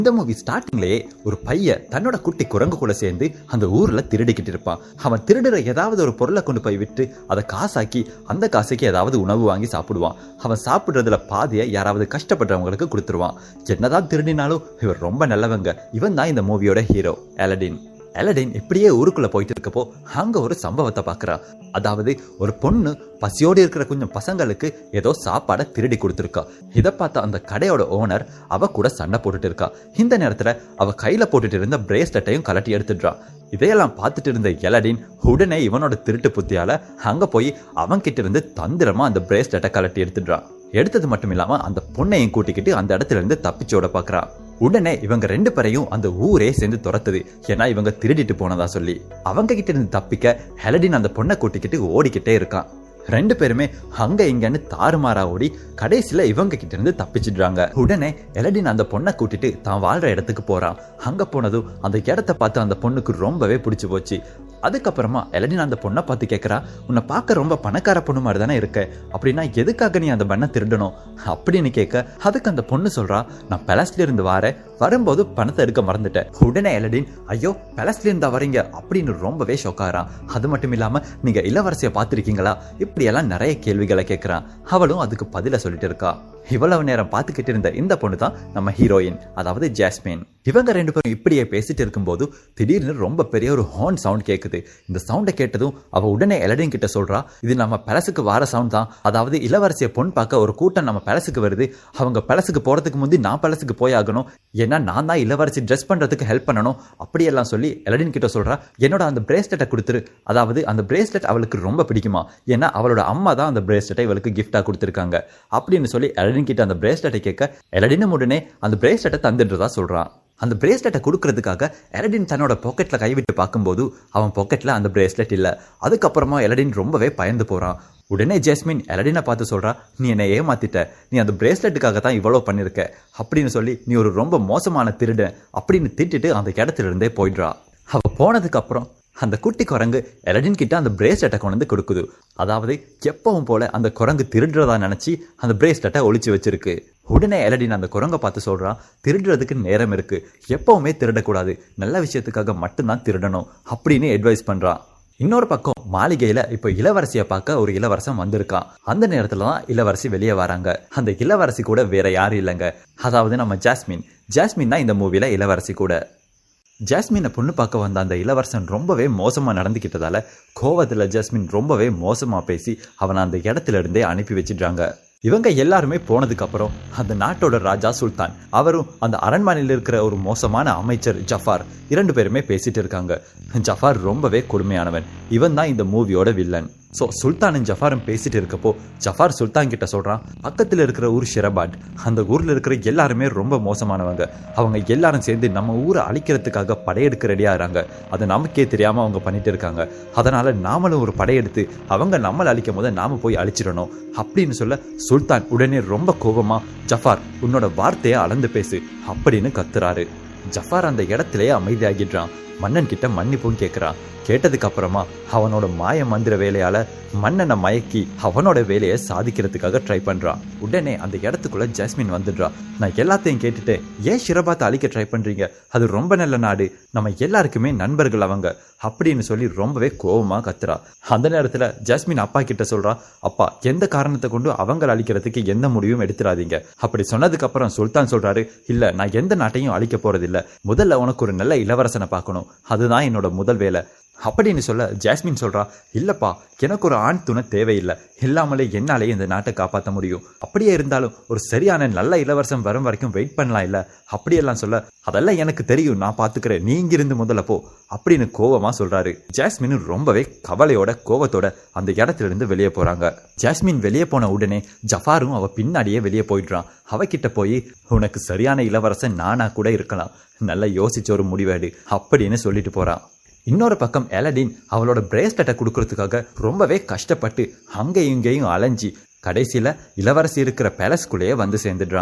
இந்த மூவி ஸ்டார்டிங்லயே ஒரு பையன் தன்னோட குட்டி குரங்கு கூட சேர்ந்து அந்த ஊர்ல திருடிக்கிட்டு இருப்பான் அவன் திருடுற ஏதாவது ஒரு பொருளை கொண்டு போய் விட்டு அதை காசாக்கி அந்த காசுக்கு ஏதாவது உணவு வாங்கி சாப்பிடுவான் அவன் சாப்பிடுறதுல பாதியை யாராவது கஷ்டப்படுறவங்களுக்கு கொடுத்துருவான் என்னதான் திருடினாலும் இவர் ரொம்ப நல்லவங்க இவன் தான் இந்த மூவியோட ஹீரோ அலடின் அலடின் இப்படியே ஊருக்குள்ள போயிட்டு இருக்கப்போ அங்க ஒரு சம்பவத்தை பார்க்கறான் அதாவது ஒரு பொண்ணு பசியோடு இருக்கிற கொஞ்சம் பசங்களுக்கு ஏதோ சாப்பாடை திருடி கொடுத்துருக்கா இதை பார்த்த அந்த கடையோட ஓனர் அவ கூட சண்டை போட்டுட்டு இருக்கா இந்த நேரத்துல அவ கையில போட்டுட்டு இருந்த பிரேஸ்லெட்டையும் கலட்டி எடுத்துடுறான் இதையெல்லாம் பார்த்துட்டு இருந்த எலடின் உடனே இவனோட திருட்டு புத்தியால அங்க போய் அவன் கிட்ட இருந்து தந்திரமா அந்த பிரேஸ்லெட்டை கலட்டி எடுத்துடுறான் எடுத்தது மட்டும் இல்லாம அந்த பொண்ணையும் கூட்டிக்கிட்டு அந்த இடத்துல இருந்து தப்பிச்சோட பாக்குறான் உடனே இவங்க ரெண்டு பேரையும் அந்த ஊரே சேர்ந்து துரத்துது ஏன்னா இவங்க திருடிட்டு போனதா சொல்லி அவங்க கிட்ட இருந்து தப்பிக்க ஹெலடின் அந்த பொண்ணை கூட்டிக்கிட்டு ஓடிக்கிட்டே இருக்கான் ரெண்டு பேருமே அங்க இங்கன்னு தாறுமாறா ஓடி கடைசியில இவங்க கிட்ட இருந்து தப்பிச்சிடுறாங்க உடனே எலடின் அந்த பொண்ணை கூட்டிட்டு தான் வாழ்ற இடத்துக்கு போறான் அங்க போனதும் அந்த இடத்த பார்த்து அந்த பொண்ணுக்கு ரொம்பவே பிடிச்சு போச்சு அதுக்கப்புறமா எலடின் அந்த பொண்ணை பார்த்து கேட்கறா உன்னை பார்க்க ரொம்ப பணக்கார பொண்ணு மாதிரி தானே இருக்க அப்படின்னா எதுக்காக நீ அந்த பண்ணை திருடணும் அப்படின்னு கேட்க அதுக்கு அந்த பொண்ணு சொல்றா நான் பெலஸ்ல இருந்து வாரேன் வரும்போது பணத்தை எடுக்க மறந்துட்டேன் உடனே எலடின் ஐயோ பெலஸ்ல இருந்தா வரீங்க அப்படின்னு ரொம்பவே ஷொக்காரான் அது மட்டும் இல்லாம நீங்க இளவரசியை பார்த்திருக்கீங்களா இப்படி எல்லாம் நிறைய கேள்விகளை கேட்கறான் அவளும் அதுக்கு பதில சொல்லிட்டு இருக்கா இவ்வளவு நேரம் பார்த்துக்கிட்டு இருந்த இந்த பொண்ணு தான் நம்ம ஹீரோயின் அதாவது ஜாஸ்மின் இவங்க ரெண்டு பேரும் இப்படியே பேசிட்டு இருக்கும்போது திடீர்னு ரொம்ப பெரிய ஒரு ஹார்ன் சவுண்ட் கேட்குது இந்த சவுண்டை கேட்டதும் அவ உடனே எலடின் கிட்ட சொல்றா இது நம்ம பெலசுக்கு வர சவுண்ட் தான் அதாவது இளவரசியை பொன் பார்க்க ஒரு கூட்டம் நம்ம பெலசுக்கு வருது அவங்க பெலசுக்கு போறதுக்கு முந்தி நான் பெலசுக்கு போய் ஆகணும் ஏன்னா நான் தான் இளவரசி ட்ரெஸ் பண்றதுக்கு ஹெல்ப் பண்ணணும் அப்படியெல்லாம் சொல்லி எலடின் கிட்ட சொல்றா என்னோட அந்த பிரேஸ்லெட்டை கொடுத்துரு அதாவது அந்த பிரேஸ்லெட் அவளுக்கு ரொம்ப பிடிக்குமா ஏன்னா அவளோட அம்மா தான் அந்த பிரேஸ்லெட்டை இவளுக்கு கிஃப்டா கொடுத்துருக்காங்க அப்படின்னு சொல்லி எலடின் கிட்ட அந்த பிரேஸ்லெட்டை கேட்க எலடினும் உடனே அந்த பிரேஸ்லெட்டை தந்துடுறதா சொல்றான் அந்த பிரேஸ்லெட்டை கொடுக்கறதுக்காக எலடின் தன்னோட பாக்கெட்ல கைவிட்டு பார்க்கும்போது அவன் பாக்கெட்ல அந்த பிரேஸ்லெட் இல்ல அதுக்கப்புறமா எலடின் ரொம்பவே பயந்து போறான் உடனே ஜெஸ்மின் எலடினை பார்த்து சொல்றா நீ என்னை ஏமாத்திட்ட நீ அந்த பிரேஸ்லெட்டுக்காக தான் இவ்வளோ பண்ணிருக்க அப்படின்னு சொல்லி நீ ஒரு ரொம்ப மோசமான திருட அப்படின்னு திட்டிட்டு அந்த இடத்துல இருந்தே போயிடுறா அவ போனதுக்கு அப்புறம் அந்த குட்டி குரங்கு எலடின் கிட்ட அந்த பிரேஸ்லெட்டை கொண்டு வந்து கொடுக்குது அதாவது எப்பவும் போல அந்த குரங்கு திருடுறதா நினைச்சு அந்த பிரேஸ்லெட்டை ஒளிச்சு வச்சிருக்கு உடனே எலடின் அந்த குரங்கை பார்த்து சொல்றான் திருடுறதுக்கு நேரம் இருக்கு எப்பவுமே திருடக்கூடாது நல்ல விஷயத்துக்காக மட்டும்தான் திருடணும் அப்படின்னு அட்வைஸ் பண்றான் இன்னொரு பக்கம் மாளிகையில இப்ப இளவரசியை பார்க்க ஒரு இளவரசன் வந்திருக்கான் அந்த நேரத்துல தான் இளவரசி வெளியே வராங்க அந்த இளவரசி கூட வேற யாரும் இல்லைங்க அதாவது நம்ம ஜாஸ்மின் ஜாஸ்மின் தான் இந்த மூவில இளவரசி கூட ஜாஸ்மினை பொண்ணு பார்க்க வந்த அந்த இளவரசன் ரொம்பவே மோசமாக நடந்துக்கிட்டதால கோவத்தில் ஜாஸ்மின் ரொம்பவே மோசமாக பேசி அவனை அந்த இடத்துல இருந்தே அனுப்பி வச்சிடுறாங்க இவங்க எல்லாருமே போனதுக்கு அப்புறம் அந்த நாட்டோட ராஜா சுல்தான் அவரும் அந்த அரண்மனையில் இருக்கிற ஒரு மோசமான அமைச்சர் ஜஃபார் இரண்டு பேருமே பேசிட்டு இருக்காங்க ஜஃபார் ரொம்பவே கொடுமையானவன் இவன் தான் இந்த மூவியோட வில்லன் ஸோ சுல்தானும் ஜஃபாரும் பேசிட்டு இருக்கப்போ ஜஃபார் சுல்தான் கிட்ட சொல்றான் பக்கத்தில் இருக்கிற ஊர் ஷிரபாட் அந்த ஊர்ல இருக்கிற எல்லாருமே ரொம்ப மோசமானவங்க அவங்க எல்லாரும் சேர்ந்து நம்ம ஊரை அழிக்கிறதுக்காக படையெடுக்க ரெடி ஆகிறாங்க அது நமக்கே தெரியாம அவங்க பண்ணிட்டு இருக்காங்க அதனால நாமளும் ஒரு படையெடுத்து அவங்க நம்மளை அழிக்கும் போது நாம போய் அழிச்சிடணும் அப்படின்னு சொல்ல சுல்தான் உடனே ரொம்ப கோபமா ஜஃபார் உன்னோட வார்த்தையை அளந்து பேசு அப்படின்னு கத்துறாரு ஜஃபார் அந்த இடத்திலேயே அமைதியாகிடுறான் மன்னன் கிட்ட மன்னிப்பும் கேட்குறான் கேட்டதுக்கு அப்புறமா அவனோட மாய மந்திர வேலையால மன்னனை மயக்கி அவனோட வேலையை சாதிக்கிறதுக்காக ட்ரை பண்றான் உடனே அந்த இடத்துக்குள்ள ஜாஸ்மின் வந்துடுறா நான் எல்லாத்தையும் கேட்டுட்டு ஏன் ஷிரபாத்தை அழிக்க ட்ரை பண்றீங்க அது ரொம்ப நல்ல நாடு நம்ம எல்லாருக்குமே நண்பர்கள் அவங்க அப்படின்னு சொல்லி ரொம்பவே கோவமா கத்துறா அந்த நேரத்துல ஜாஸ்மின் அப்பா கிட்ட சொல்றா அப்பா எந்த காரணத்தை கொண்டு அவங்களை அழிக்கிறதுக்கு எந்த முடிவும் எடுத்துடாதீங்க அப்படி சொன்னதுக்கு அப்புறம் சுல்தான் சொல்றாரு இல்ல நான் எந்த நாட்டையும் அழிக்க போறதில்ல முதல்ல உனக்கு ஒரு நல்ல இளவரசனை பார்க்கணும் அதுதான் என்னோட முதல் வேலை அப்படின்னு சொல்ல ஜாஸ்மின் சொல்றா இல்லப்பா எனக்கு ஒரு ஆண் துணை தேவையில்லை இல்லாமலே என்னாலே இந்த நாட்டை காப்பாற்ற முடியும் அப்படியே இருந்தாலும் ஒரு சரியான நல்ல இளவரசன் வரும் வரைக்கும் வெயிட் பண்ணலாம் இல்ல அப்படியெல்லாம் சொல்ல அதெல்லாம் எனக்கு தெரியும் நான் பாத்துக்கிறேன் நீ இங்கிருந்து முதல்ல போ அப்படின்னு கோவமா சொல்றாரு ஜாஸ்மின் ரொம்பவே கவலையோட கோவத்தோட அந்த இடத்துல இருந்து வெளியே போறாங்க ஜாஸ்மின் வெளியே போன உடனே ஜஃபாரும் அவ பின்னாடியே வெளியே போயிடுறான் அவகிட்ட போய் உனக்கு சரியான இளவரசன் நானா கூட இருக்கலாம் நல்லா யோசிச்ச ஒரு முடிவேடு அப்படின்னு சொல்லிட்டு போறான் இன்னொரு பக்கம் எலடின் அவளோட பிரேஸ்லெட்டை கொடுக்கறதுக்காக ரொம்பவே கஷ்டப்பட்டு அங்கேயும் இங்கேயும் அலைஞ்சி கடைசியில இளவரசி இருக்கிற பேலஸ்குள்ளேயே வந்து சேர்ந்துடுறான்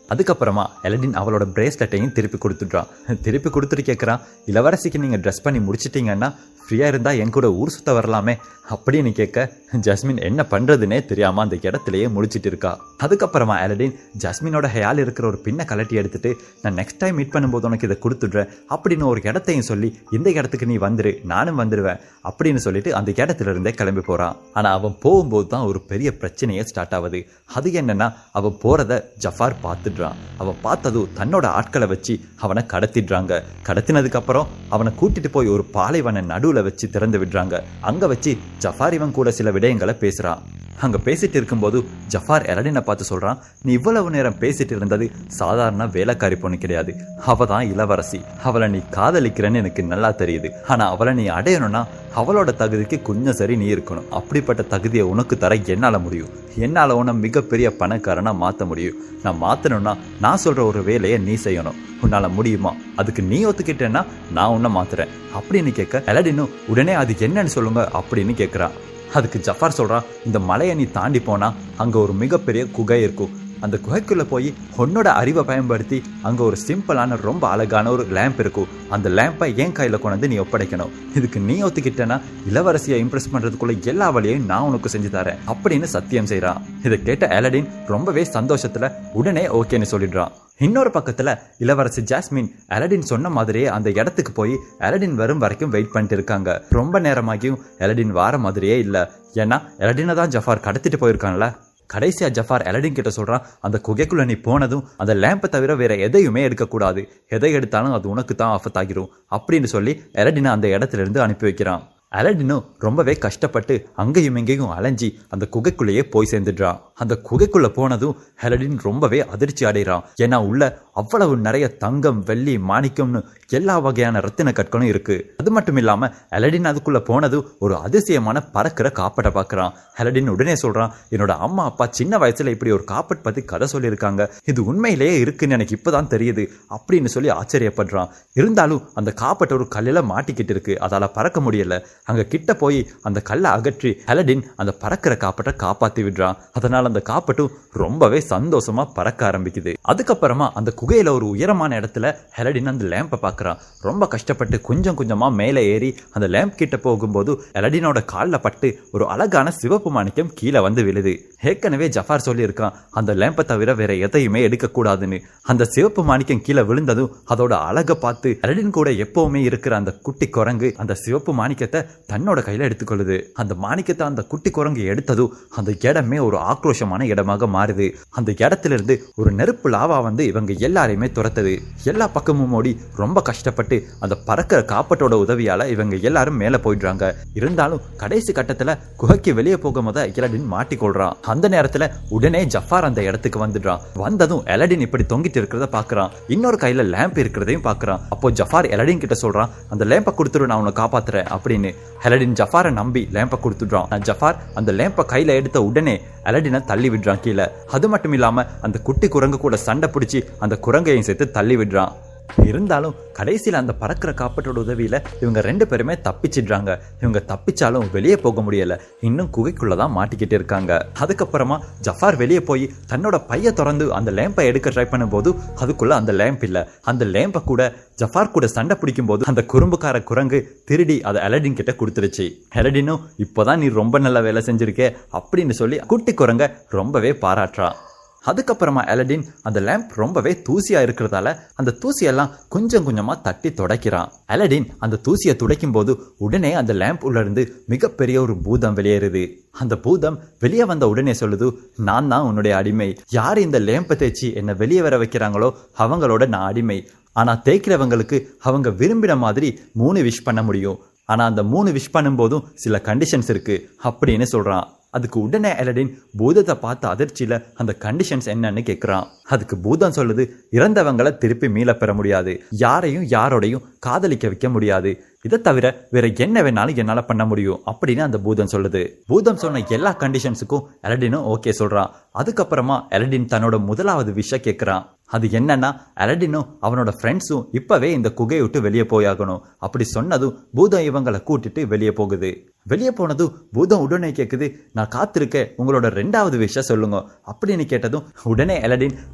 அதுக்கப்புறமா எலடின் அவளோட பிரேஸ்லெட்டையும் திருப்பி கொடுத்துட்றான் திருப்பி கொடுத்துட்டு கேட்குறான் இளவரசிக்கு நீங்கள் ட்ரெஸ் பண்ணி முடிச்சிட்டீங்கன்னா ஃப்ரீயாக இருந்தால் என் கூட ஊர் சுத்த வரலாமே அப்படின்னு கேட்க ஜஸ்மின் என்ன பண்ணுறதுனே தெரியாமல் அந்த இடத்துலயே முடிச்சிட்டு இருக்கா அதுக்கப்புறமா அலடின் ஜஸ்மினோட ஹேயால் இருக்கிற ஒரு பின்னை கலட்டி எடுத்துட்டு நான் நெக்ஸ்ட் டைம் மீட் பண்ணும்போது உனக்கு இதை கொடுத்துட்றேன் அப்படின்னு ஒரு இடத்தையும் சொல்லி இந்த இடத்துக்கு நீ வந்துரு நானும் வந்துடுவேன் அப்படின்னு சொல்லிட்டு அந்த இடத்துல இருந்தே கிளம்பி போகிறான் ஆனால் அவன் போகும்போது தான் ஒரு பெரிய பிரச்சனையே ஸ்டார்ட் ஆகுது அது என்னன்னா அவன் போகிறத ஜஃபார் பார்த்துடுறான் அவன் பார்த்ததும் தன்னோட ஆட்களை வச்சு அவனை கடத்திடுறாங்க கடத்தினதுக்கு அப்புறம் அவனை கூட்டிட்டு போய் ஒரு பாலைவன நடுவில் வச்சு திறந்து விடுறாங்க அங்கே வச்சு ஜஃபார் இவன் கூட சில விடயங்களை பேசுகிறான் அங்க பேசிட்டு இருக்கும்போது ஜஃபார் எலடினை பார்த்து சொல்றான் நீ இவ்வளவு நேரம் பேசிட்டு இருந்தது சாதாரண வேலைக்காரி பொண்ணு கிடையாது அவ தான் இளவரசி அவளை நீ காதலிக்கிறேன்னு எனக்கு நல்லா தெரியுது ஆனா அவளை நீ அடையணும்னா அவளோட தகுதிக்கு கொஞ்சம் சரி நீ இருக்கணும் அப்படிப்பட்ட தகுதியை உனக்கு தர என்னால முடியும் என்னால உன்னை மிகப்பெரிய பணக்காரனா மாத்த முடியும் நான் மாத்தணும்னா நான் சொல்ற ஒரு வேலையை நீ செய்யணும் உன்னால முடியுமா அதுக்கு நீ ஒத்துக்கிட்டேன்னா நான் உன்னை மாத்துறேன் அப்படின்னு கேட்க எலடினும் உடனே அது என்னன்னு சொல்லுங்க அப்படின்னு கேட்குறான் அதுக்கு ஜஃபார் சொல்றான் இந்த மலையை நீ தாண்டி போனா அங்க ஒரு மிகப்பெரிய குகை இருக்கும் அந்த குகைக்குள்ள போய் உன்னோட அறிவை பயன்படுத்தி அங்க ஒரு சிம்பிளான ரொம்ப அழகான ஒரு லேம்ப் இருக்கும் அந்த லேம்பை என் கையில கொண்டு நீ ஒப்படைக்கணும் இதுக்கு நீ ஒத்துக்கிட்டேன்னா இளவரசியை இம்ப்ரெஸ் பண்றதுக்குள்ள எல்லா வழியையும் நான் உனக்கு செஞ்சு தரேன் அப்படின்னு சத்தியம் செய்றான் இதை கேட்ட அலடின் ரொம்பவே சந்தோஷத்துல உடனே ஓகேன்னு சொல்லிடுறான் இன்னொரு பக்கத்துல இளவரசி ஜாஸ்மின் அலடின் சொன்ன மாதிரியே அந்த இடத்துக்கு போய் அலடின் வரும் வரைக்கும் வெயிட் பண்ணிட்டு இருக்காங்க ரொம்ப நேரமாகியும் அலடின் வார மாதிரியே இல்ல ஏன்னா அலடினை தான் ஜஃபார் கடத்திட்டு போயிருக்கான்ல கடைசியா ஜஃபார் எலடின் கிட்ட சொல்றான் அந்த குகைக்குள்ள நீ போனதும் அந்த லேம்பை தவிர வேற எதையுமே எடுக்கக்கூடாது எதை எடுத்தாலும் அது உனக்கு தான் ஆஃபத் ஆகிரும் அப்படின்னு சொல்லி எலடினை அந்த இடத்துல இருந்து அனுப்பி வைக்கிறான் அலடினும் ரொம்பவே கஷ்டப்பட்டு அங்கேயும் இங்கேயும் அலைஞ்சி அந்த குகைக்குள்ளேயே போய் சேர்ந்துடுறான் அந்த குகைக்குள்ள போனதும் ஹெலடின் ரொம்பவே அதிர்ச்சி அடைகிறான் ஏன்னா உள்ள அவ்வளவு நிறைய தங்கம் வெள்ளி மாணிக்கம்னு எல்லா வகையான ரத்தின கற்களும் இருக்கு அது மட்டும் இல்லாம அலடின் அதுக்குள்ள போனதும் ஒரு அதிசயமான பறக்கிற காப்பட்டை பார்க்கறான் ஹெலடின் உடனே சொல்றான் என்னோட அம்மா அப்பா சின்ன வயசுல இப்படி ஒரு காப்பட் பத்தி கதை சொல்லியிருக்காங்க இது உண்மையிலேயே இருக்குன்னு எனக்கு இப்பதான் தெரியுது அப்படின்னு சொல்லி ஆச்சரியப்படுறான் இருந்தாலும் அந்த காப்பட் ஒரு கல்லில மாட்டிக்கிட்டு இருக்கு அதால பறக்க முடியல அங்க கிட்ட போய் அந்த கல்லை அகற்றி ஹெலடின் அந்த பறக்கிற காப்பட்டை காப்பாத்தி விடுறான் அதனால அந்த காப்பட்டும் ரொம்பவே சந்தோஷமா பறக்க ஆரம்பிக்குது அதுக்கப்புறமா அந்த குகையில ஒரு உயரமான இடத்துல ஹெலடின் அந்த லேம்பை பார்க்கறான் ரொம்ப கஷ்டப்பட்டு கொஞ்சம் கொஞ்சமா மேலே ஏறி அந்த லேம்ப் கிட்ட போகும்போது ஹெலடினோட காலில் பட்டு ஒரு அழகான சிவப்பு மாணிக்கம் கீழே வந்து விழுது ஏற்கனவே ஜஃபார் சொல்லியிருக்கான் அந்த லேம்பை தவிர வேற எதையுமே எடுக்கக்கூடாதுன்னு அந்த சிவப்பு மாணிக்கம் கீழே விழுந்ததும் அதோட அழகை பார்த்து ஹெலடின் கூட எப்பவுமே இருக்கிற அந்த குட்டி குரங்கு அந்த சிவப்பு மாணிக்கத்தை தன்னோட கையில எடுத்துக்கொள்ளுது அந்த மாணிக்கத்தை அந்த குட்டி குரங்கு எடுத்ததும் அந்த இடமே ஒரு ஆக்ரோஷமான இடமாக மாறுது அந்த இடத்துல இருந்து ஒரு நெருப்பு லாவா வந்து இவங்க எல்லாரையுமே துரத்துது எல்லா பக்கமும் ஓடி ரொம்ப கஷ்டப்பட்டு அந்த பறக்கிற காப்பட்டோட உதவியால இவங்க எல்லாரும் மேல போயிடுறாங்க இருந்தாலும் கடைசி கட்டத்துல குகைக்கு வெளியே போகும்போது எலடின் மாட்டிக்கொள்றான் அந்த நேரத்துல உடனே ஜஃபார் அந்த இடத்துக்கு வந்துடுறான் வந்ததும் எலடின் இப்படி தொங்கிட்டு இருக்கிறத பாக்குறான் இன்னொரு கையில லேம்ப் இருக்கிறதையும் பாக்குறான் அப்போ ஜஃபார் எலடின் கிட்ட சொல்றான் அந்த லேம்பை கொடுத்துரு நான் உன்னை காப்பாத்துறேன் அப்படின்னு ஹெலடின் ஜஃபாரை நம்பி லேம்பை கொடுத்துடுறான் நான் ஜஃபார் அந்த லேம்பை கையில எடுத்த உடனே அலடினை தள்ளி விடுறான் கீழே அது மட்டும் இல்லாம அந்த குட்டி குரங்கு கூட சண்டை பிடிச்சி அந்த குரங்கையும் சேர்த்து தள்ளி விடுறான் இருந்தாலும் கடைசியில் அந்த பறக்கிற காப்பட்டோட உதவியில இவங்க ரெண்டு பேருமே தப்பிச்சிடுறாங்க இவங்க தப்பிச்சாலும் வெளியே போக முடியல இன்னும் குகைக்குள்ள தான் மாட்டிக்கிட்டு இருக்காங்க அதுக்கப்புறமா ஜஃபார் வெளியே போய் தன்னோட பைய திறந்து அந்த லேம்பை எடுக்க ட்ரை பண்ணும்போது அதுக்குள்ள அந்த லேம்ப் இல்ல அந்த லேம்பை கூட ஜஃபார் கூட சண்டை பிடிக்கும் போது அந்த குறும்புக்கார குரங்கு திருடி அதை அலடின் கிட்ட கொடுத்துருச்சு அலடினும் இப்போதான் நீ ரொம்ப நல்ல வேலை செஞ்சிருக்கே அப்படின்னு சொல்லி குட்டி குரங்க ரொம்பவே பாராட்டுறான் அதுக்கப்புறமா அலடின் அந்த லேம்ப் ரொம்பவே தூசியா இருக்கிறதால அந்த தூசியெல்லாம் கொஞ்சம் கொஞ்சமா தட்டி துடைக்கிறான் அலடின் அந்த தூசியை துடைக்கும் போது உடனே அந்த லேம்ப் உள்ள இருந்து மிகப்பெரிய ஒரு பூதம் வெளியேறுது அந்த பூதம் வெளியே வந்த உடனே சொல்லுது நான் தான் உன்னுடைய அடிமை யார் இந்த லேம்பை தேய்ச்சி என்னை வெளியே வர வைக்கிறாங்களோ அவங்களோட நான் அடிமை ஆனா தேய்க்கிறவங்களுக்கு அவங்க விரும்பின மாதிரி மூணு விஷ் பண்ண முடியும் ஆனா அந்த மூணு விஷ் பண்ணும்போதும் சில கண்டிஷன்ஸ் இருக்கு அப்படின்னு சொல்றான் அதுக்கு உடனே எலடின் பூதத்தை பார்த்த அதிர்ச்சியில அந்த கண்டிஷன்ஸ் என்னன்னு கேட்குறான் அதுக்கு பூதம் சொல்லுது இறந்தவங்களை திருப்பி மீள பெற முடியாது யாரையும் யாரோடையும் காதலிக்க வைக்க முடியாது இதை தவிர வேற என்ன வேணாலும் என்னால பண்ண முடியும் அப்படின்னு அந்த பூதம் சொல்லுது பூதம் சொன்ன எல்லா கண்டிஷன்ஸுக்கும் எலடினும் ஓகே சொல்றான் அதுக்கப்புறமா எலடின் தன்னோட முதலாவது விஷயம் கேட்குறான் அது என்னன்னா அலடினும் அவனோட ஃப்ரெண்ட்ஸும் இப்பவே இந்த குகையை விட்டு வெளியே போயாகணும் அப்படி சொன்னதும் பூதம் இவங்களை கூட்டிட்டு வெளியே போகுது வெளியே போனதும் பூதம் உடனே கேட்குது நான் காத்திருக்கேன் உங்களோட ரெண்டாவது விஷயம் சொல்லுங்க அப்படின்னு கேட்டதும் உடனே எலடின்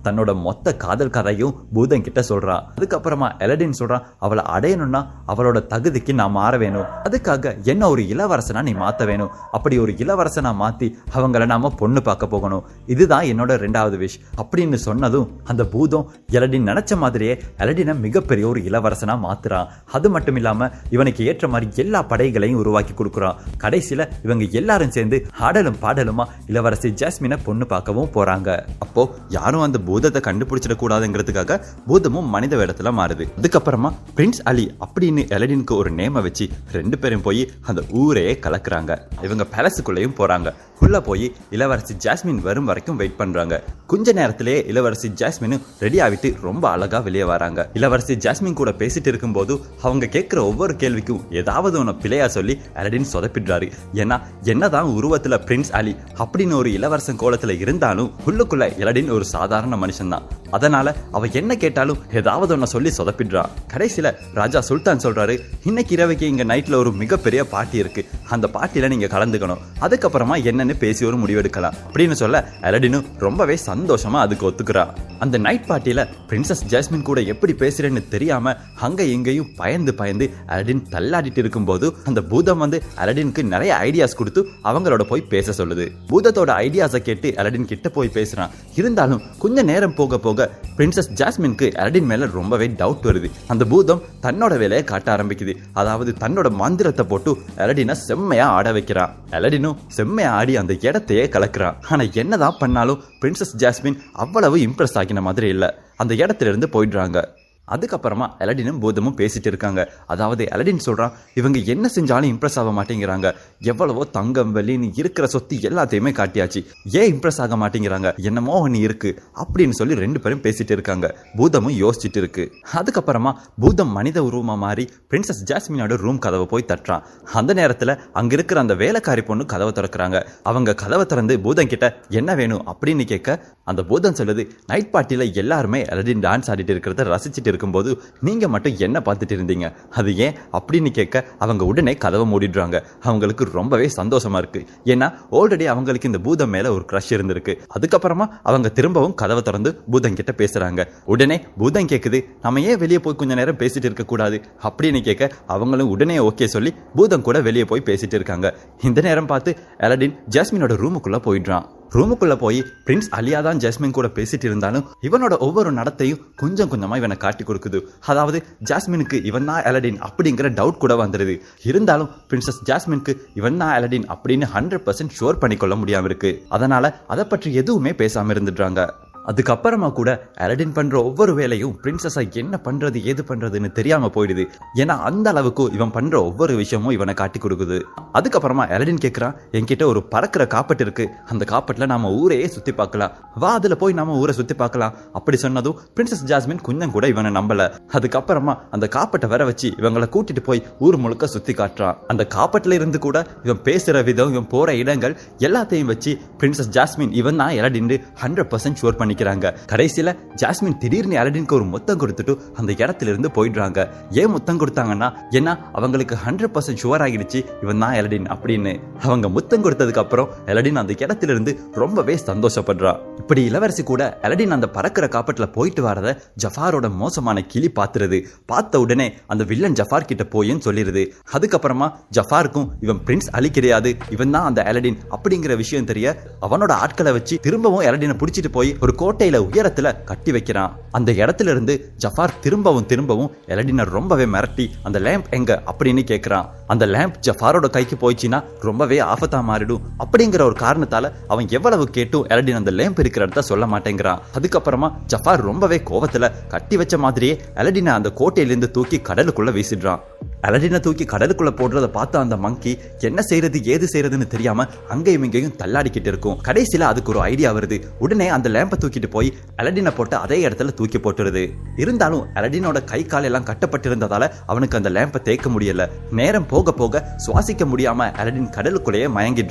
தன்னோட மொத்த காதல் கதையும் பூதன் கிட்ட சொல்றான் அதுக்கப்புறமா எலடின் சொல்றான் அவளை அடையணும்னா அவளோட தகுதிக்கு நான் மாற வேணும் அதுக்காக என்ன ஒரு இளவரசனா நீ மாத்த வேணும் அப்படி ஒரு இளவரசனா மாத்தி அவங்கள நாம பொண்ணு பார்க்க போகணும் இதுதான் என்னோட ரெண்டாவது விஷ் அப்படின்னு சொன்னதும் அந்த பூதம் எலடின் நினைச்ச மாதிரியே எலடினை மிகப்பெரிய ஒரு இளவரசனா மாத்துறான் அது மட்டும் இல்லாம இவனுக்கு ஏற்ற மாதிரி எல்லா படைகளையும் உருவாக்கி கொடுக்குறான் கடைசியில இவங்க எல்லாரும் சேர்ந்து ஆடலும் பாடலுமா இளவரசி ஜாஸ்மினை பொண்ணு பார்க்கவும் போறாங்க அப்போ யாரும் அந்த பூதத்தை கண்டுபிடிச்சிட கூடாதுங்கிறதுக்காக பூதமும் மனித வேடத்துல மாறுது அதுக்கப்புறமா பிரின்ஸ் அலி அப்படின்னு எலடினுக்கு ஒரு நேம வச்சு ரெண்டு பேரும் போய் அந்த ஊரையே கலக்குறாங்க இவங்க பேலஸுக்குள்ளேயும் போறாங்க உள்ள போய் இளவரசி ஜாஸ்மின் வரும் வரைக்கும் வெயிட் பண்றாங்க கொஞ்ச நேரத்திலேயே இளவரசி ஜாஸ்மினும் ரெடி ஆகிட்டு ரொம்ப அழகா வெளியே வராங்க இளவரசி ஜாஸ்மின் கூட பேசிட்டு இருக்கும்போது அவங்க கேட்கிற ஒவ்வொரு கேள்விக்கும் ஏதாவது ஒன்று பிழையா சொல்லி அலடின் சொதப்பிடுறாரு ஏன்னா என்னதான் உருவத்துல பிரின்ஸ் அலி அப்படின்னு ஒரு இளவரசன் கோலத்துல இருந்தாலும் உள்ளுக்குள்ள எலடின் ஒரு சாதாரண மனுஷன் தான் அதனால அவ என்ன கேட்டாலும் ஏதாவது ஒன்று சொல்லி சொதப்பிடுறா கடைசியில ராஜா சுல்தான் சொல்றாரு இன்னைக்கு இரவைக்கு இங்க நைட்ல ஒரு மிகப்பெரிய பார்ட்டி இருக்கு அந்த பார்ட்டியில நீங்க கலந்துக்கணும் அதுக்கப்புறமா என்னன்னு பேசி ஒரு முடிவெடுக்கலாம் அப்படின்னு சொல்ல அலடினும் ரொம்பவே சந்தோஷமா அதுக்கு ஒத்துக்கிறா அந்த நைட் பார்ட்டியில பிரின்சஸ் ஜாஸ்மின் கூட எப்படி பேசுறேன்னு தெரியாம அங்க எங்கேயும் பயந்து பயந்து அலடின் தள்ளாடிட்டு இருக்கும்போது அந்த பூதம் வந்து அலடினுக்கு நிறைய ஐடியாஸ் கொடுத்து அவங்களோட போய் பேச சொல்லுது பூதத்தோட ஐடியாஸை கேட்டு அலடின் கிட்ட போய் பேசுறான் இருந்தாலும் கொஞ்ச நேரம் போக போக பிரின்சஸ் ஜாஸ்மின்க்கு அலடின் மேல ரொம்பவே டவுட் வருது அந்த பூதம் தன்னோட வேலையை காட்ட ஆரம்பிக்குது அதாவது தன்னோட மந்திரத்தை போட்டு அலடினை செம்மையா ஆட வைக்கிறான் அலடினும் செம்மையா ஆடி அந்த இடத்தையே கலக்குறான் ஆனா என்னதான் பண்ணாலும் பிரின்சஸ் ஜாஸ்மின் அவ்வளவு இம்ப்ரெஸ் ஆகின மாதிரி இல்ல அந்த இடத்துல இருந்து போயிடுறாங்க அதுக்கப்புறமா எலடினும் பூதமும் பேசிட்டு இருக்காங்க அதாவது எலடின் சொல்றான் இவங்க என்ன செஞ்சாலும் இம்ப்ரெஸ் ஆக மாட்டேங்கிறாங்க எவ்வளவோ தங்கம் வெள்ளின்னு இருக்கிற சொத்து எல்லாத்தையுமே காட்டியாச்சு ஏன் இம்ப்ரெஸ் ஆக மாட்டேங்கிறாங்க என்னமோ ஒன்று இருக்கு அப்படின்னு சொல்லி ரெண்டு பேரும் பேசிட்டு இருக்காங்க பூதமும் யோசிச்சுட்டு இருக்கு அதுக்கப்புறமா பூதம் மனித உருவமா மாறி பிரின்சஸ் ஜாஸ்மினோட ரூம் கதவை போய் தட்டுறான் அந்த நேரத்துல அங்க இருக்கிற அந்த வேலைக்காரி பொண்ணு கதவை திறக்கிறாங்க அவங்க கதவை திறந்து பூதம் கிட்ட என்ன வேணும் அப்படின்னு கேட்க அந்த பூதம் சொல்லுது நைட் பார்ட்டியில எல்லாருமே எலடின் டான்ஸ் ஆடிட்டு இருக்கிறத ரசிச்சுட்டு இருக்கும்போது நீங்க மட்டும் என்ன பார்த்துட்டு இருந்தீங்க அது ஏன் அப்படின்னு கேட்க அவங்க உடனே கதவை மூடிடுறாங்க அவங்களுக்கு ரொம்பவே சந்தோஷமா இருக்கு ஏன்னா ஆல்ரெடி அவங்களுக்கு இந்த பூதம் மேல ஒரு க்ரஷ் இருந்திருக்கு அதுக்கப்புறமா அவங்க திரும்பவும் கதவை திறந்து பூதம் கிட்ட பேசுறாங்க உடனே பூதம் கேக்குது நம்ம ஏன் வெளியே போய் கொஞ்ச நேரம் பேசிட்டு இருக்க கூடாது அப்படின்னு கேட்க அவங்களும் உடனே ஓகே சொல்லி பூதம் கூட வெளியே போய் பேசிட்டு இருக்காங்க இந்த நேரம் பார்த்து எலடின் ஜாஸ்மினோட ரூமுக்குள்ள போயிடுறான் ரூமுக்குள்ள போய் பிரின்ஸ் அலியா தான் ஜாஸ்மின் கூட பேசிட்டு இருந்தாலும் இவனோட ஒவ்வொரு நடத்தையும் கொஞ்சம் கொஞ்சமா இவனை காட்டி கொடுக்குது அதாவது ஜாஸ்மினுக்கு இவன் தான் எலடின் அப்படிங்கிற டவுட் கூட வந்துருது இருந்தாலும் பிரின்சஸ் ஜாஸ்மினுக்கு இவன் தான் எலடின் அப்படின்னு ஹண்ட்ரட் பர்சன்ட் ஷோர் பண்ணிக்கொள்ள முடியாம இருக்கு அதனால அதை பற்றி எதுவுமே பேசாம இருந்துடுறாங்க அதுக்கப்புறமா கூட அலடின் பண்ற ஒவ்வொரு வேலையும் பிரின்சஸா என்ன பண்றது ஏது பண்றதுன்னு தெரியாம போயிடுது ஏன்னா அந்த அளவுக்கு இவன் பண்ற ஒவ்வொரு விஷயமும் இவனை காட்டி கொடுக்குது அதுக்கப்புறமா அலடின் கேட்கிறான் என்கிட்ட ஒரு பறக்கிற காப்பட்டு இருக்கு அந்த காப்பட்ல நாம ஊரையே சுத்தி பார்க்கலாம் வா அதுல போய் நாம ஊரை சுத்தி பார்க்கலாம் அப்படி சொன்னதும் பிரின்சஸ் ஜாஸ்மின் கொஞ்சம் கூட இவனை நம்பல அதுக்கப்புறமா அந்த காப்பட்டை வர வச்சு இவங்களை கூட்டிட்டு போய் ஊர் முழுக்க சுத்தி காட்டுறான் அந்த காப்பட்ல இருந்து கூட இவன் பேசுற விதம் இவன் போற இடங்கள் எல்லாத்தையும் வச்சு பிரின்சஸ் ஜாஸ்மின் இவன் தான் எலடின் ஹண்ட்ரட் பர்சன்ட் ஷோர் பண்ணிக்கிறாங்க கடைசியில ஜாஸ்மின் திடீர்னு அலடினுக்கு ஒரு முத்தம் கொடுத்துட்டு அந்த இடத்துல இருந்து போயிடுறாங்க ஏன் முத்தம் கொடுத்தாங்கன்னா ஏன்னா அவங்களுக்கு ஹண்ட்ரட் பர்சன்ட் ஷுவர் ஆகிடுச்சு இவன் தான் எலடின் அப்படின்னு அவங்க முத்தம் கொடுத்ததுக்கு அப்புறம் எலடின் அந்த இடத்துல இருந்து ரொம்பவே சந்தோஷப்படுறா இப்படி இளவரசி கூட எலடின் அந்த பறக்கிற காப்பட்ல போயிட்டு வரத ஜஃபாரோட மோசமான கிளி பாத்துருது பார்த்த உடனே அந்த வில்லன் ஜஃபார் கிட்ட போயின்னு சொல்லிருது அதுக்கப்புறமா ஜஃபாருக்கும் இவன் பிரின்ஸ் அலி கிடையாது இவன் தான் அந்த எலடின் அப்படிங்கிற விஷயம் தெரிய அவனோட ஆட்களை வச்சு திரும்பவும் எலடினை பிடிச்சிட்டு போய் ஒரு கோட்டையில உயரத்துல கட்டி வைக்கிறான் அந்த இடத்துல இருந்து ஜஃபார் திரும்பவும் திரும்பவும் எலடினை ரொம்பவே மிரட்டி அந்த லேம்ப் எங்க அப்படின்னு கேட்கிறான் அந்த லேம்ப் ஜஃபாரோட கைக்கு போயிடுச்சுன்னா ரொம்பவே ஆபத்தா மாறிடும் அப்படிங்கிற ஒரு காரணத்தால அவன் எவ்வளவு கேட்டும் எலடின் அந்த லேம்ப் இருக்கிற இடத்த சொல்ல மாட்டேங்கிறான் அதுக்கப்புறமா ஜஃபார் ரொம்பவே கோவத்துல கட்டி வச்ச மாதிரியே எலடினை அந்த கோட்டையிலிருந்து தூக்கி கடலுக்குள்ள வீசிடுறான் அலடினை தூக்கி கடலுக்குள்ள போடுறத பார்த்த அந்த மங்கி என்ன செய்யறது ஏது செய்யறதுன்னு தெரியாம அங்கேயும் இங்கேயும் தள்ளாடிக்கிட்டு இருக்கும் கடைசியில அதுக்கு ஒரு ஐடியா வருது உடனே அந்த லேம்பை தூக்கிட்டு போய் அலடினை போட்டு அதே இடத்துல தூக்கி போட்டுருது இருந்தாலும் அலடினோட கை கால் எல்லாம் கட்டப்பட்டிருந்ததால அவனுக்கு அந்த லேம்பை தேய்க்க முடியல நேரம் போக போக சுவாசிக்க முடியாம அலடின் கடலுக்குள்ளேயே மயங்கிடுறான்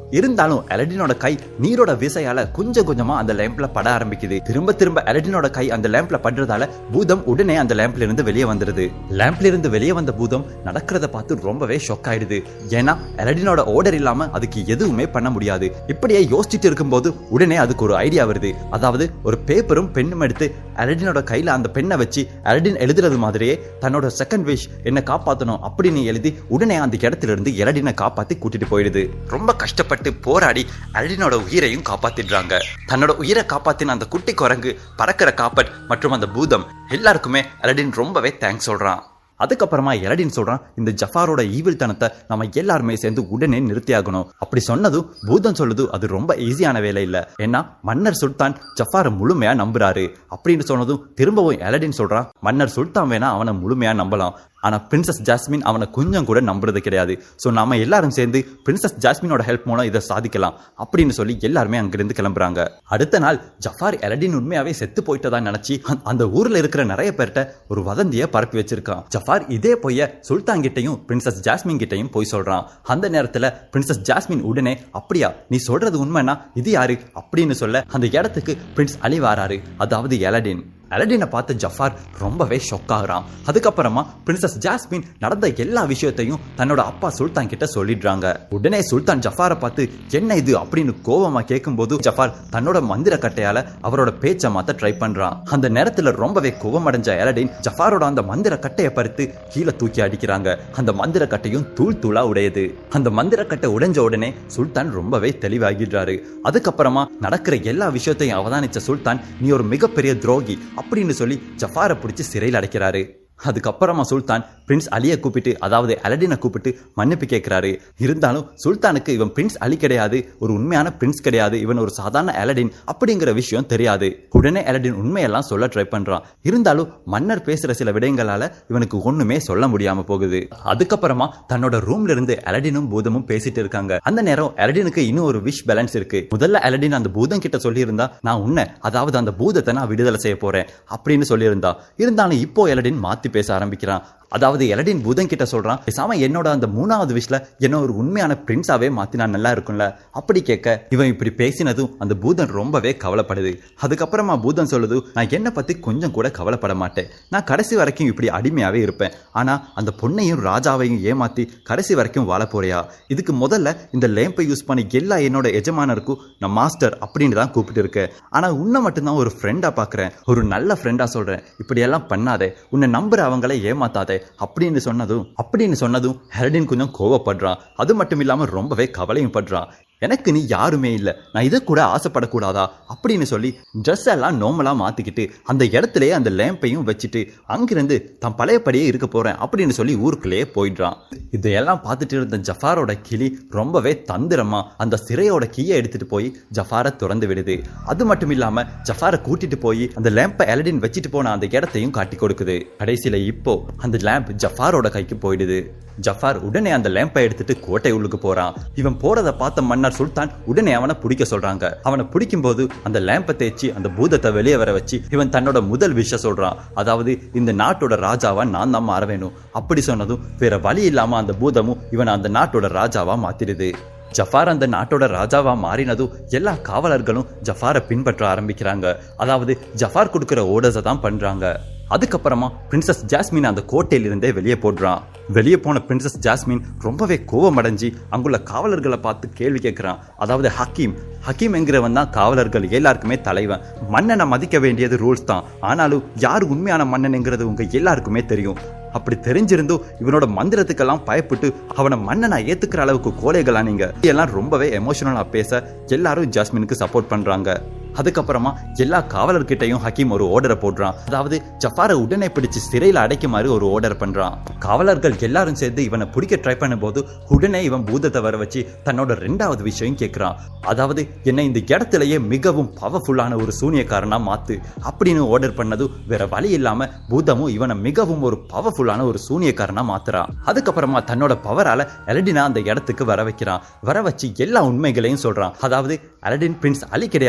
இருந்தாலும் அலடினோட கை நீரோட விசையால கொஞ்சம் கொஞ்சமா அந்த லேம்ப்ல பட ஆரம்பிக்குது திரும்ப திரும்ப அலடினோட கை அந்த லேம்ப்ல படுறதால பூதம் உடனே அந்த லேம்ப்ல இருந்து வெளியே வந்துருது லேம்ப்ல இருந்து வெளியே வந்த பூதம் நடக்கிறத பார்த்து ரொம்பவே ஷொக் ஆயிடுது ஏன்னா அலடினோட ஆர்டர் இல்லாம அதுக்கு எதுவுமே பண்ண முடியாது இப்படியே யோசிச்சுட்டு இருக்கும்போது உடனே அதுக்கு ஒரு ஐடியா வருது அதாவது ஒரு பேப்பரும் பெண்ணும் எடுத்து அலடினோட கையில அந்த பெண்ணை வச்சு அலடின் எழுதுறது மாதிரியே தன்னோட செகண்ட் விஷ் என்ன காப்பாத்தணும் அப்படின்னு எழுதி உடனே அந்த இடத்துல இருந்து எலடினை காப்பாத்தி கூட்டிட்டு போயிடுது ரொம்ப கஷ்டப்பட்டு போராடி அலடினோட உயிரையும் காப்பாத்திடுறாங்க தன்னோட உயிரை காப்பாத்தின அந்த குட்டி குரங்கு பறக்கிற காப்பட் மற்றும் அந்த பூதம் எல்லாருக்குமே அலடின் ரொம்பவே தேங்க்ஸ் சொல்றான் அதுக்கப்புறமா எலடின் சொல்றான் இந்த ஜஃபாரோட ஈவில் தனத்தை நம்ம எல்லாருமே சேர்ந்து உடனே நிறுத்தியாகணும் அப்படி சொன்னதும் பூதம் சொல்லுது அது ரொம்ப ஈஸியான வேலை இல்ல ஏன்னா மன்னர் சுல்தான் ஜஃபாரை முழுமையா நம்புறாரு அப்படின்னு சொன்னதும் திரும்பவும் எலடின் சொல்றான் மன்னர் சுல்தான் வேணா அவனை முழுமையா நம்பலாம் ஆனா பிரின்சஸ் ஜாஸ்மின் அவனை கொஞ்சம் கூட நம்புறது கிடையாது ஸோ நாம எல்லாரும் சேர்ந்து பிரின்சஸ் ஜாஸ்மினோட ஹெல்ப் மூலம் இதை சாதிக்கலாம் அப்படின்னு சொல்லி எல்லாருமே அங்கிருந்து கிளம்புறாங்க அடுத்த நாள் ஜஃபார் எலடின் உண்மையாவே செத்து போயிட்டதா நினைச்சு அந்த- அந்த ஊர்ல இருக்கிற நிறைய பேர்கிட்ட ஒரு வதந்தியை பரப்பி வச்சிருக்கான் ஜஃபார் இதே பொய்ய சுல்தான் கிட்டையும் பிரின்சஸ் ஜாஸ்மின் கிட்டையும் போய் சொல்றான் அந்த நேரத்துல பிரின்சஸ் ஜாஸ்மின் உடனே அப்படியா நீ சொல்றது உண்மைனா இது யாரு அப்படின்னு சொல்ல அந்த இடத்துக்கு பிரின்ஸ் அலி வாராரு அதாவது எலடின் அலடினை பார்த்து ஜஃபார் ரொம்பவே ஷொக் ஆகுறான் அதுக்கப்புறமா பிரின்சஸ் ஜாஸ்மின் நடந்த எல்லா விஷயத்தையும் தன்னோட அப்பா சுல்தான் கிட்ட சொல்லிடுறாங்க உடனே சுல்தான் ஜஃபாரை பார்த்து என்ன இது அப்படின்னு கோவமா கேட்கும்போது ஜஃபார் தன்னோட மந்திர கட்டையால அவரோட பேச்சை மாத்த ட்ரை பண்றான் அந்த நேரத்துல ரொம்பவே கோவமடைஞ்ச எலடின் ஜஃபாரோட அந்த மந்திர கட்டையை பறித்து கீழே தூக்கி அடிக்கிறாங்க அந்த மந்திர கட்டையும் தூள் தூளா உடையுது அந்த மந்திர கட்டை உடைஞ்ச உடனே சுல்தான் ரொம்பவே தெளிவாகிடுறாரு அதுக்கப்புறமா நடக்கிற எல்லா விஷயத்தையும் அவதானிச்ச சுல்தான் நீ ஒரு மிகப்பெரிய துரோகி அப்படின்னு சொல்லி ஜஃபாரை பிடிச்சி சிறையில் அடைக்கிறாரு அதுக்கப்புறமா சுல்தான் பிரின்ஸ் அலியை கூப்பிட்டு அதாவது அலடினை கூப்பிட்டு மன்னிப்பு கேட்கிறாரு இருந்தாலும் சுல்தானுக்கு இவன் பிரின்ஸ் அலி கிடையாது ஒரு உண்மையான பிரின்ஸ் கிடையாது இவன் ஒரு சாதாரண அலடின் அப்படிங்கிற விஷயம் தெரியாது உடனே அலடின் உண்மையெல்லாம் சொல்ல ட்ரை பண்றான் இருந்தாலும் மன்னர் பேசுற சில விடயங்களால இவனுக்கு ஒண்ணுமே சொல்ல முடியாம போகுது அதுக்கப்புறமா தன்னோட ரூம்ல இருந்து அலடினும் பூதமும் பேசிட்டு இருக்காங்க அந்த நேரம் அலடினுக்கு இன்னும் ஒரு விஷ் பேலன்ஸ் இருக்கு முதல்ல அலடின் அந்த பூதம் கிட்ட சொல்லியிருந்தா நான் உன்னை அதாவது அந்த பூதத்தை நான் விடுதலை செய்ய போறேன் அப்படின்னு சொல்லியிருந்தா இருந்தாலும் இப்போ எலடின் மாத்தி பேச ஆரம்பிக்கிறான் அதாவது எலடின் பூதம் கிட்ட சொல்றான் பேசாம என்னோட அந்த மூணாவது விஷல என்ன ஒரு உண்மையான பிரின்ஸாவே மாத்தி நான் நல்லா இருக்கும்ல அப்படி கேட்க இவன் இப்படி பேசினதும் அந்த பூதம் ரொம்பவே கவலைப்படுது அதுக்கப்புறமா பூதம் சொல்லுது நான் என்ன பத்தி கொஞ்சம் கூட கவலைப்பட மாட்டேன் நான் கடைசி வரைக்கும் இப்படி அடிமையாவே இருப்பேன் ஆனா அந்த பொண்ணையும் ராஜாவையும் ஏமாத்தி கடைசி வரைக்கும் வாழ போறியா இதுக்கு முதல்ல இந்த லேம்பை யூஸ் பண்ணி எல்லா என்னோட எஜமானருக்கும் நான் மாஸ்டர் அப்படின்னு தான் கூப்பிட்டு இருக்கேன் ஆனா உன்னை மட்டும்தான் ஒரு ஃப்ரெண்டா பாக்குறேன் ஒரு நல்ல ஃப்ரெண்டா சொல்றேன் இப்படி எல்லாம் பண்ணாதே உன்னை நம்புற அவங்கள ஏமாத்தாதே அப்படின்னு சொன்னதும் அப்படின்னு சொன்னதும் ஹெரடின் கொஞ்சம் கோவப்படுறான் அது மட்டும் இல்லாம ரொம்பவே கவலையும் படுறான் எனக்கு நீ யாருமே இல்லை நான் இதை கூட ஆசைப்படக்கூடாதா அப்படின்னு சொல்லி ட்ரெஸ் எல்லாம் நோமலா மாத்திக்கிட்டு அந்த இடத்துலயே அந்த லேம்பையும் வச்சுட்டு அங்கிருந்து தான் பழையபடியே இருக்க போறேன் அப்படின்னு சொல்லி ஊருக்குள்ளேயே போயிடுறான் இதையெல்லாம் பார்த்துட்டு இருந்த ஜஃபாரோட கிளி ரொம்பவே தந்திரமா அந்த சிறையோட கீயை எடுத்துட்டு போய் ஜஃபாரை திறந்து விடுது அது மட்டும் இல்லாம ஜஃபாரை கூட்டிட்டு போய் அந்த லேம்பை எலடின் வச்சுட்டு போன அந்த இடத்தையும் காட்டி கொடுக்குது கடைசியில இப்போ அந்த லேம்ப் ஜஃபாரோட கைக்கு போயிடுது ஜஃபார் உடனே அந்த லேம்பை எடுத்துட்டு கோட்டை உள்ளுக்கு போறான் இவன் போறத பார்த்த மன்னர் சுல்தான் உடனே அவனை பிடிக்க சொல்றாங்க அவனை பிடிக்கும் போது அந்த லேம்பை தேய்ச்சி அந்த பூதத்தை வெளியே வர வச்சு இவன் தன்னோட முதல் விஷ சொல்றான் அதாவது இந்த நாட்டோட ராஜாவா நான் தான் மாற வேணும் அப்படி சொன்னதும் வேற வழி இல்லாம அந்த பூதமும் இவன் அந்த நாட்டோட ராஜாவா மாத்திடுது ஜஃபார் அந்த நாட்டோட ராஜாவா மாறினதும் எல்லா காவலர்களும் ஜஃபாரை பின்பற்ற ஆரம்பிக்கிறாங்க அதாவது ஜஃபார் கொடுக்கிற ஓர்டர்ஸை தான் பண்றாங்க அதுக்கப்புறமா பிரின்சஸ் ஜாஸ்மின் அந்த கோட்டையில இருந்தே வெளியே போடுறான் வெளியே போன பிரின்சஸ் ஜாஸ்மின் ரொம்பவே கோவமடைஞ்சு அங்குள்ள காவலர்களை பார்த்து கேள்வி கேட்கிறான் அதாவது ஹக்கீம் ஹக்கீம் என்கிறவன் தான் காவலர்கள் எல்லாருக்குமே தலைவன் மன்னனை மதிக்க வேண்டியது ரூல்ஸ் தான் ஆனாலும் யார் உண்மையான மன்னன்ங்கிறது உங்க எல்லாருக்குமே தெரியும் அப்படி தெரிஞ்சிருந்தும் இவனோட மந்திரத்துக்கெல்லாம் பயப்பட்டு அவனை மன்னனை ஏத்துக்கிற அளவுக்கு கோழைகளா நீங்க எல்லாம் ரொம்பவே எமோஷனலா பேச எல்லாரும் ஜாஸ்மினுக்கு சப்போர்ட் பண்றாங்க அதுக்கப்புறமா எல்லா காவலர்கிட்டையும் ஹக்கீம் ஒரு ஆர்டரை போடுறான் அதாவது ஜஃபாரை உடனே பிடிச்சு சிறையில் அடைக்குமாறு ஒரு ஆர்டர் பண்றான் காவலர்கள் எல்லாரும் சேர்ந்து இவனை பிடிக்க ட்ரை பண்ணும்போது உடனே இவன் பூதத்தை வர வச்சு தன்னோட ரெண்டாவது விஷயம் கேட்கிறான் அதாவது என்னை இந்த இடத்துலயே மிகவும் பவர்ஃபுல்லான ஒரு சூனியக்காரனா மாத்து அப்படின்னு ஆர்டர் பண்ணது வேற வழி இல்லாம பூதமும் இவனை மிகவும் ஒரு பவர்ஃபுல்லான ஒரு சூனியக்காரனா மாத்துறான் அதுக்கப்புறமா தன்னோட பவரால எலடினா அந்த இடத்துக்கு வர வைக்கிறான் வர வச்சு எல்லா உண்மைகளையும் சொல்றான் அதாவது அலடின் பிரின்ஸ் அலி கிடையாது இவன்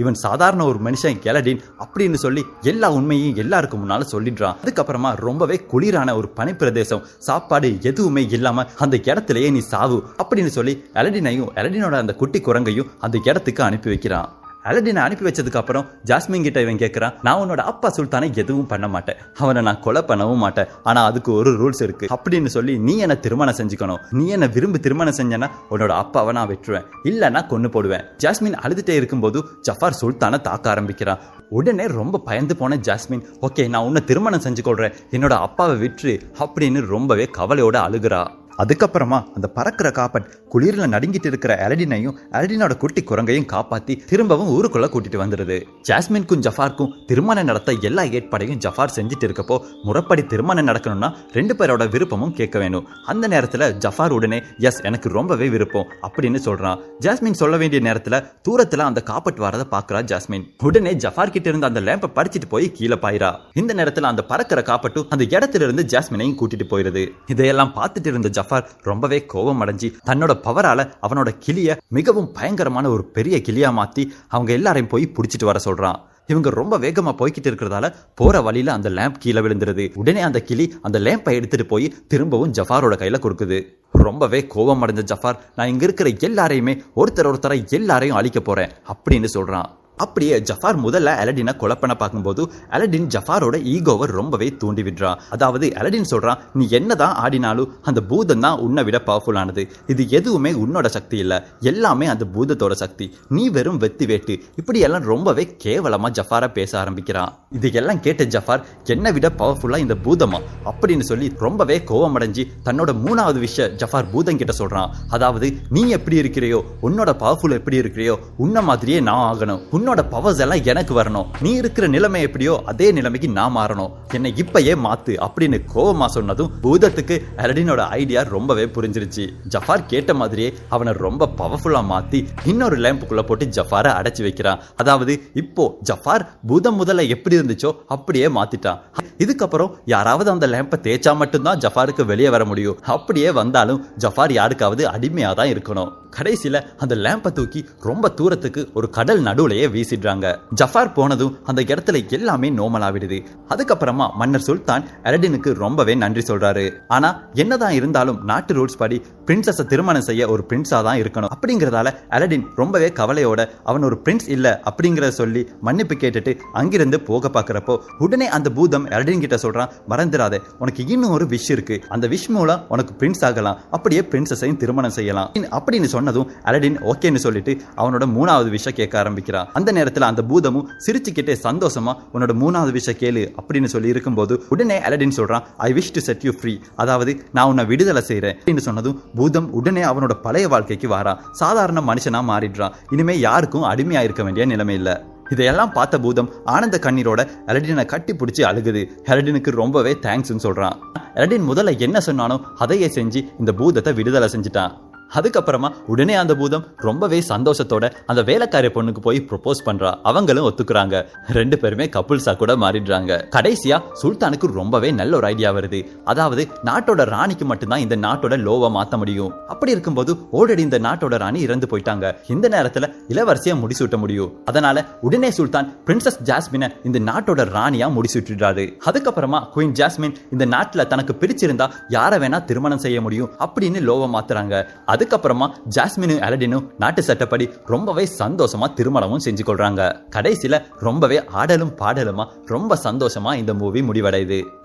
இவன் சாதாரண ஒரு மனுஷன் கெலடின் அப்படின்னு சொல்லி எல்லா உண்மையும் எல்லாருக்கும் முன்னால சொல்லிடுறான் அதுக்கப்புறமா ரொம்பவே குளிரான ஒரு பனிப்பிரதேசம் சாப்பாடு எதுவுமே இல்லாம அந்த இடத்துலயே நீ சாவு அப்படின்னு சொல்லி அலடினையும் அலடினோட அந்த குட்டி குரங்கையும் அந்த இடத்துக்கு அனுப்பி வைக்கிறான் அலடினை அனுப்பி வச்சதுக்கு அப்புறம் ஜாஸ்மின் கிட்ட இவன் கேட்கறான் நான் உன்னோட அப்பா சுல்தானை எதுவும் பண்ண மாட்டேன் அவனை நான் கொலை பண்ணவும் மாட்டேன் ஆனா அதுக்கு ஒரு ரூல்ஸ் இருக்கு அப்படின்னு சொல்லி நீ என்ன திருமணம் செஞ்சுக்கணும் நீ என்ன விரும்பி திருமணம் செஞ்சனா உன்னோட அப்பாவை நான் வெட்டுவேன் இல்லைன்னா கொன்னு போடுவேன் ஜாஸ்மின் அழுதுட்டே இருக்கும்போது ஜஃபார் சுல்தானை தாக்க ஆரம்பிக்கிறான் உடனே ரொம்ப பயந்து போன ஜாஸ்மின் ஓகே நான் உன்னை திருமணம் செஞ்சு கொள்றேன் என்னோட அப்பாவை விற்று அப்படின்னு ரொம்பவே கவலையோட அழுகிறா அதுக்கப்புறமா அந்த பறக்கிற காப்பட் குளிர்ல நடுங்கிட்டு இருக்கிற அலடினையும் அலடினோட குட்டி குரங்கையும் காப்பாத்தி திரும்பவும் ஊருக்குள்ள கூட்டிட்டு வந்துடுது ஜாஸ்மின்க்கும் ஜஃபாருக்கும் திருமணம் நடத்த எல்லா ஏற்பாடையும் ஜஃபார் செஞ்சுட்டு இருக்கப்போ முறைப்படி திருமணம் நடக்கணும்னா ரெண்டு பேரோட விருப்பமும் கேட்க வேணும் அந்த நேரத்துல ஜஃபார் உடனே எஸ் எனக்கு ரொம்பவே விருப்பம் அப்படின்னு சொல்றான் ஜாஸ்மின் சொல்ல வேண்டிய நேரத்துல தூரத்துல அந்த காப்பட் வரத பாக்குறா ஜாஸ்மின் உடனே ஜஃபார் கிட்ட இருந்த அந்த லேம்பை படிச்சிட்டு போய் கீழே பாயிரா இந்த நேரத்துல அந்த பறக்கிற காப்பட்டும் அந்த இடத்துல இருந்து ஜாஸ்மினையும் கூட்டிட்டு போயிருது இதையெல்லாம் பார்த்துட்டு இருந்த ஜஃபார் ரொம்பவே கோபம் அடைஞ்சு தன்னோட பவரால அவனோட கிளிய மிகவும் பயங்கரமான ஒரு பெரிய கிளியா மாத்தி அவங்க எல்லாரையும் போய் பிடிச்சிட்டு வர சொல்றான் இவங்க ரொம்ப வேகமா போய்கிட்டு இருக்கிறதால போற வழியில அந்த லேம்ப் கீழே விழுந்துருது உடனே அந்த கிளி அந்த லேம்பை எடுத்துட்டு போய் திரும்பவும் ஜஃபாரோட கையில கொடுக்குது ரொம்பவே கோபம் அடைஞ்ச ஜஃபார் நான் இங்க இருக்கிற எல்லாரையுமே ஒருத்தர் ஒருத்தரை எல்லாரையும் அழிக்க போறேன் அப்படின்னு சொல்றான் அப்படியே ஜஃபார் முதல்ல அலடினை கொலை பண்ண பார்க்கும்போது அலடின் ஜஃபாரோட ஈகோவை ரொம்பவே தூண்டி விடுறான் அதாவது அலடின் சொல்றான் நீ என்னதான் ஆடினாலும் அந்த பூதம் தான் உன்னை விட பவர்ஃபுல்லானது இது எதுவுமே உன்னோட சக்தி இல்ல எல்லாமே அந்த பூதத்தோட சக்தி நீ வெறும் வெத்தி வேட்டு இப்படி எல்லாம் ரொம்பவே கேவலமா ஜஃபாரை பேச ஆரம்பிக்கிறான் இது எல்லாம் கேட்ட ஜஃபார் என்னை விட பவர்ஃபுல்லா இந்த பூதமா அப்படின்னு சொல்லி ரொம்பவே கோபம் அடைஞ்சு தன்னோட மூணாவது விஷயம் ஜஃபார் பூதம் கிட்ட சொல்றான் அதாவது நீ எப்படி இருக்கிறியோ உன்னோட பவர்ஃபுல் எப்படி இருக்கிறியோ உன்ன மாதிரியே நான் ஆகணும் உன்னோட பவர்ஸ் எல்லாம் எனக்கு வரணும் நீ இருக்கிற நிலைமை எப்படியோ அதே நிலைமைக்கு நான் மாறணும் என்னை இப்பயே மாத்து அப்படின்னு கோவமா சொன்னதும் பூதத்துக்கு அலடினோட ஐடியா ரொம்பவே புரிஞ்சிருச்சு ஜஃபார் கேட்ட மாதிரியே அவனை ரொம்ப பவர்ஃபுல்லா மாத்தி இன்னொரு லேம்புக்குள்ள போட்டு ஜஃபாரை அடைச்சு வைக்கிறான் அதாவது இப்போ ஜஃபார் பூதம் முதல்ல எப்படி இருந்துச்சோ அப்படியே மாத்திட்டான் இதுக்கப்புறம் யாராவது அந்த லேம்பை தேய்ச்சா மட்டும்தான் ஜஃபாருக்கு வெளியே வர முடியும் அப்படியே வந்தாலும் ஜஃபார் யாருக்காவது அடிமையா தான் இருக்கணும் கடைசியில அந்த லேம்பை தூக்கி ரொம்ப தூரத்துக்கு ஒரு கடல் நடுவுலயே வீசிடுறாங்க ஜஃபார் போனதும் அந்த இடத்துல எல்லாமே நோமலாவிடுது அதுக்கப்புறமா மன்னர் சுல்தான் அலடினுக்கு ரொம்பவே நன்றி சொல்றாரு ஆனா என்னதான் இருந்தாலும் நாட்டு ரூல்ஸ் படி பிரின்சஸ திருமணம் செய்ய ஒரு பிரின்ஸா தான் இருக்கணும் அப்படிங்கறதால அலடின் ரொம்பவே கவலையோட அவன் ஒரு பிரின்ஸ் இல்ல அப்படிங்கறத சொல்லி மன்னிப்பு கேட்டுட்டு அங்கிருந்து போக பாக்குறப்போ உடனே அந்த பூதம் அலடின் கிட்ட சொல்றான் மறந்துடாத உனக்கு இன்னும் ஒரு விஷ் இருக்கு அந்த விஷ் மூலம் உனக்கு பிரின்ஸ் ஆகலாம் அப்படியே பிரின்சஸையும் திருமணம் செய்யலாம் அப்படின்னு சொன்னதும் அலடின் ஓகேன்னு சொல்லிட்டு அவனோட மூணாவது விஷயம் கேட்க ஆரம்பிக்கிறான் அந்த நேரத்துல அந்த பூதமும் சிரிச்சுக்கிட்டே சந்தோஷமா உன்னோட மூணாவது விஷயம் கேளு அப்படின்னு சொல்லி இருக்கும்போது உடனே அலடின் சொல்றான் I wish to set you free அதாவது நான் உன்னை விடுதலை செய்றேன் அப்படின்னு சொன்னதும் பூதம் உடனே அவனோட பழைய வாழ்க்கைக்கு வாரான் சாதாரண மனுஷனா மாறிடுறான் இனிமே யாருக்கும் அடிமையா இருக்க வேண்டிய நிலைமை இல்ல இதையெல்லாம் பார்த்த பூதம் ஆனந்த கண்ணீரோட எலடினை கட்டி பிடிச்சி அழுகுது எலடினுக்கு ரொம்பவே தேங்க்ஸ்னு சொல்றான் எலடின் முதல்ல என்ன சொன்னானோ அதையே செஞ்சு இந்த பூதத்தை விடுதலை செஞ்சுட்டான் அதுக்கப்புறமா உடனே அந்த பூதம் ரொம்பவே சந்தோஷத்தோட அந்த வேலைக்காரி பொண்ணுக்கு போய் ப்ரொபோஸ் பண்றா அவங்களும் ஒத்துக்குறாங்க ரெண்டு பேருமே கப்புள்ஸா கூட மாறிடுறாங்க கடைசியா சுல்தானுக்கு ரொம்பவே நல்ல ஒரு ஐடியா வருது அதாவது நாட்டோட ராணிக்கு மட்டும்தான் இந்த நாட்டோட லோவை மாத்த முடியும் அப்படி இருக்கும்போது ஆல்ரெடி இந்த நாட்டோட ராணி இறந்து போயிட்டாங்க இந்த நேரத்துல இளவரசியா முடிசூட்ட முடியும் அதனால உடனே சுல்தான் பிரின்சஸ் ஜாஸ்மினை இந்த நாட்டோட ராணியா முடிசூட்டிடுறாரு அதுக்கப்புறமா குயின் ஜாஸ்மின் இந்த நாட்டுல தனக்கு பிடிச்சிருந்தா யாரை வேணா திருமணம் செய்ய முடியும் அப்படின்னு லோவை மாத்துறாங்க அதுக்கப்புறமா ஜாஸ்மினும் அலடினும் நாட்டு சட்டப்படி ரொம்பவே சந்தோஷமா திருமணமும் செஞ்சு கொள்றாங்க கடைசியில ரொம்பவே ஆடலும் பாடலுமா ரொம்ப சந்தோஷமா இந்த மூவி முடிவடையுது